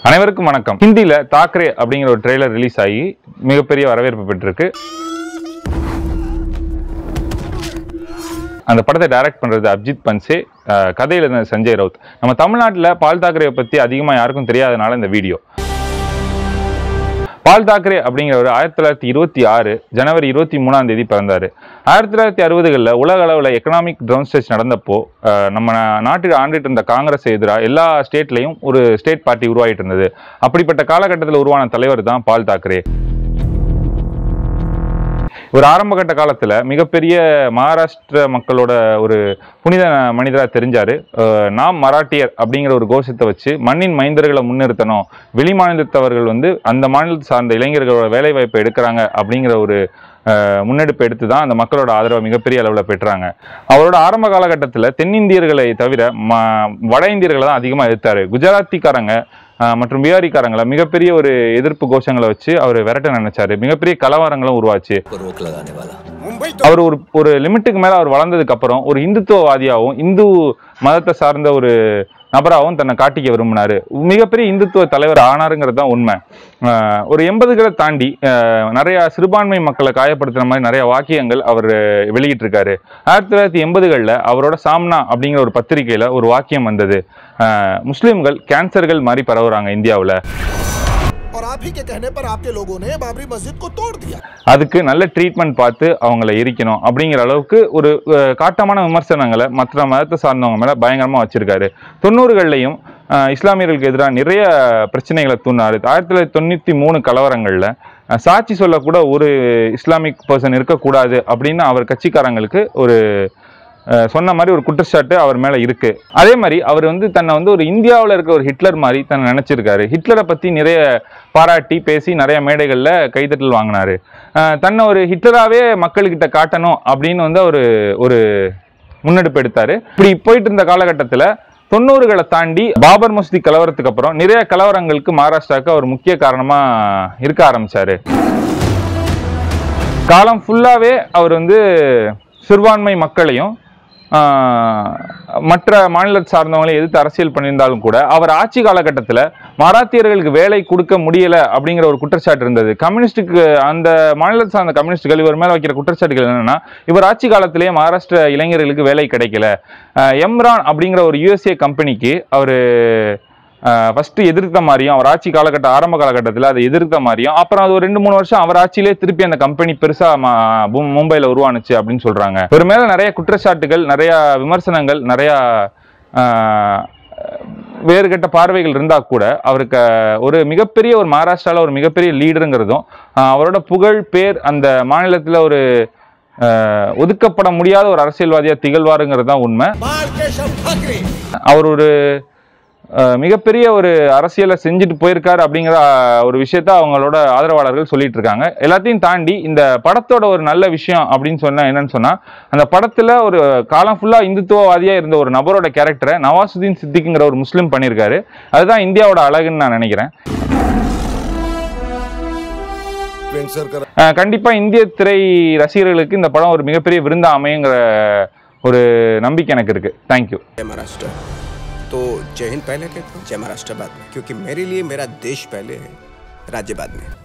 அனைவருக்கும் வணக்கம் ஹிந்தில தாக்கரே அப்படிங்கிற ஒரு ட்ரெய்லர் ரிலீஸ் ஆகி மிகப்பெரிய வரவேற்பு பெற்றிருக்கு அந்த படத்தை டைரக்ட் பண்றது அப்ஜித் பன்சே அஹ், கதை எழுதினது சஞ்சய் ரவுத் நம்ம தமிழ்நாட்டில் பால் தாக்கரேவை பத்தி அதிகமா யாருக்கும் தெரியாதனால இந்த வீடியோ பால் தாக்கரே அப்படிங்கிறவர் ஆயிரத்தி தொள்ளாயிரத்தி இருபத்தி ஆறு ஜனவரி இருபத்தி மூணாம் தேதி பிறந்தாரு ஆயிரத்தி தொள்ளாயிரத்தி அறுபதுகளில் உலக அளவில் எக்கனாமிக் டவுன் ஸ்டேஜ் நடந்தப்போ அஹ், நம்ம நா- நாட்டில் ஆண்டுட்டு இருந்த காங்கிரஸ் எதிராக எல்லா ஸ்டேட்லையும் ஒரு ஸ்டேட் பார்ட்டி உருவாகிட்டு இருந்தது அப்படிப்பட்ட காலகட்டத்தில் உருவான தலைவர் தான் பால் தாக்கரே ஒரு ஆரம்பகட்ட காலத்துல மிகப்பெரிய மகாராஷ்டிர மக்களோட ஒரு புனித மனிதரா தெரிஞ்சாரு அஹ் நாம் மராட்டியர் அப்படிங்கிற ஒரு கோஷத்தை வச்சு மண்ணின் மைந்தர்களை முன்னிறுத்தணும் வெளி மாநிலத்தவர்கள் வந்து அந்த மாநிலத்தை சார்ந்த இளைஞர்களோட வேலை வாய்ப்பை எடுக்கிறாங்க அப்படிங்கிற ஒரு அஹ், முன்னெடுப்பு எடுத்து தான் அந்த மக்களோட ஆதரவை மிகப்பெரிய அளவில் பெற்றாங்க அவரோட ஆரம்ப காலகட்டத்தில் தென்னிந்தியர்களை தவிர ம வட இந்தியர்களை தான் அதிகமாக எதிர்த்தாரு குஜராத்திக்காரங்க அஹ், மற்றும் பிகாரிக்காரங்களை மிகப்பெரிய ஒரு எதிர்ப்பு கோஷங்களை வச்சு அவர் விரட்ட நினைச்சாரு மிகப்பெரிய கலவரங்களும் உருவாச்சு को रोक लगाने वाला मुंबई तो அவர் ஒரு ஒரு லிமிட்டுக்கு மேல அவர் வளர்ந்ததுக்கு அப்புறம் ஒரு இந்துத்துவவாதியாகவும் இந்து மதத்தை சார்ந்த ஒரு நபராகவும் தன்னை காட்டிக்க விரும்பினாரு மிகப்பெரிய இந்துத்துவ தலைவர் ஆனாருங்கிறது தான் உண்மை ஆஹ் ஒரு எண்பதுகளை தாண்டி ஆஹ் நிறைய சிறுபான்மை மக்களை காயப்படுத்துற மாதிரி நிறைய வாக்கியங்கள் அவர் வெளியிட்டிருக்காரு ஆயிரத்தி தொள்ளாயிரத்தி எண்பதுகளில் அவரோட சாம்னா அப்படிங்கிற ஒரு பத்திரிகையில ஒரு வாக்கியம் வந்தது ஆஹ் முஸ்லிம்கள் கேன்சர்கள் மாதிரி பரவுறாங்க இந்தியாவில் और आप ही के कहने पर आपके लोगों ने बाबरी मस्जिद को तोड़ दिया அதுக்கு நல்ல ட்ரீட்மெண்ட் பார்த்து அவங்கள எரிக்கணும் அப்படிங்கிற அளவுக்கு ஒரு அஹ், காட்டமான விமர்சனங்களை மற்ற மதத்தை சார்ந்தவங்க மேல பயங்கரமா வச்சிருக்காரு தொண்ணூறுகள்லையும் அஹ், இஸ்லாமியர்களுக்கு எதிராக நிறைய பிரச்சனைகளை தூண்டினாரு ஆயிரத்தி தொள்ளாயிரத்தி தொண்ணூத்தி மூணு கலவரங்கள்ல அஹ், சாட்சி சொல்லக்கூட ஒரு இஸ்லாமிக் பர்சன் இருக்கக்கூடாது அப்படின்னு அவர் கட்சிக்காரங்களுக்கு ஒரு அஹ், சொன்ன மாதிரி ஒரு குற்றச்சாட்டு அவர் மேல இருக்கு அதே மாதிரி அவர் வந்து தன்னை வந்து ஒரு இந்தியாவில் இருக்க ஒரு ஹிட்லர் மாதிரி தன்னை நினைச்சிருக்காரு ஹிட்லரை பத்தி நிறைய பாராட்டி பேசி நிறைய மேடைகள்ல கைதட்டல் வாங்கினாரு அஹ், தன்னை ஒரு ஹிட்லராகவே மக்கள்கிட்ட காட்டணும் அப்படின்னு வந்து ஒரு ஒரு முன்னெடுப்பு எடுத்தாரு இப்படி போயிட்டு இருந்த காலகட்டத்தில் தொண்ணூறுகளை தாண்டி பாபர் மசூதி கலவரத்துக்கு அப்புறம் நிறைய கலவரங்களுக்கு மகாராஷ்டிராவுக்கு அவர் முக்கிய காரணமா இருக்க ஆரம்பிச்சாரு காலம் ஃபுல்லாவே அவர் வந்து சிறுபான்மை மக்களையும் ஆஹ், மற்ற மாநிலத்தை சார்ந்தவங்களையும் எதிர்த்து அரசியல் பண்ணியிருந்தாலும் கூட அவர் ஆட்சி காலகட்டத்தில் மராத்தியர்களுக்கு வேலை கொடுக்க முடியல அப்படிங்கிற ஒரு குற்றச்சாட்டு இருந்தது கம்யூனிஸ்டுக்கு அந்த மாநிலத்தை சார்ந்த கம்யூனிஸ்டுகள் இவர் மேல வைக்கிற குற்றச்சாட்டுகள் என்னன்னா இவர் ஆட்சி காலத்திலேயே மகாராஷ்டிர இளைஞர்களுக்கு வேலை கிடைக்கல ஆஹ், எம்ரான் அப்படிங்கிற ஒரு யுஎஸ்ஏ கம்பெனிக்கு அவர் ஃபர்ஸ்ட் எதிர்த்த மாதிரியும் அவர் ஆட்சி காலகட்ட ஆரம்ப காலகட்டத்தில் அதை எதிர்த்த மாதிரியும் அப்புறம் அது ஒரு ரெண்டு மூணு வருஷம் அவர் ஆட்சியிலே திருப்பி அந்த கம்பெனி பெருசா ம- மு- மும்பைல உருவானுச்சு அப்படின்னு சொல்றாங்க இவர் மேல நிறைய குற்றச்சாட்டுகள் நிறைய விமர்சனங்கள் நிறைய ஆஹ், வேறுகட்ட பார்வைகள் இருந்தா கூட அவருக்கு அஹ், ஒரு மிகப்பெரிய ஒரு மகாராஷ்டிரால ஒரு மிகப்பெரிய லீடருங்கிறதும் ஆஹ், அவரோட புகழ் பேர் அந்த மாநிலத்துல ஒரு ஆஹ், ஒதுக்கப்பட முடியாத ஒரு அரசியல்வாதியா திகழ்வாருங்கிறது தான் உண்மை बाल केशव ठाकरे அவர் ஒரு அஹ், மிகப்பெரிய ஒரு அரசியலை செஞ்சுட்டு போயிருக்காரு அப்படிங்கிற அஹ், ஒரு விஷயத்த அவங்களோட ஆதரவாளர்கள் சொல்லிட்டு இருக்காங்க எல்லாத்தையும் தாண்டி இந்த படத்தோட ஒரு நல்ல விஷயம் அப்படின்னு சொன்னா என்னன்னு சொன்னா அந்த படத்துல ஒரு காலம் ஃபுல்லா இந்துத்துவவாதியா இருந்த ஒரு நபரோட கேரக்டரை நவாசுதீன் சித்திக்குங்கிற ஒரு முஸ்லீம் பண்ணியிருக்காரு அதுதான் இந்தியாவோட அழகுன்னு நான் நினைக்கிறேன் पेंसर कर அஹ், கண்டிப்பா இந்திய திரை ரசிகர்களுக்கு இந்த படம் ஒரு மிகப்பெரிய விருந்தா அமையுங்கிற ஒரு நம்பிக்கை எனக்கு இருக்கு தேங்க்யூ जय महाराष्ट्र तो जय हिंद पहले कहता हूँ जय महाराष्ट्र बाद में क्योंकि मेरे लिए मेरा देश पहले है राज्य बाद में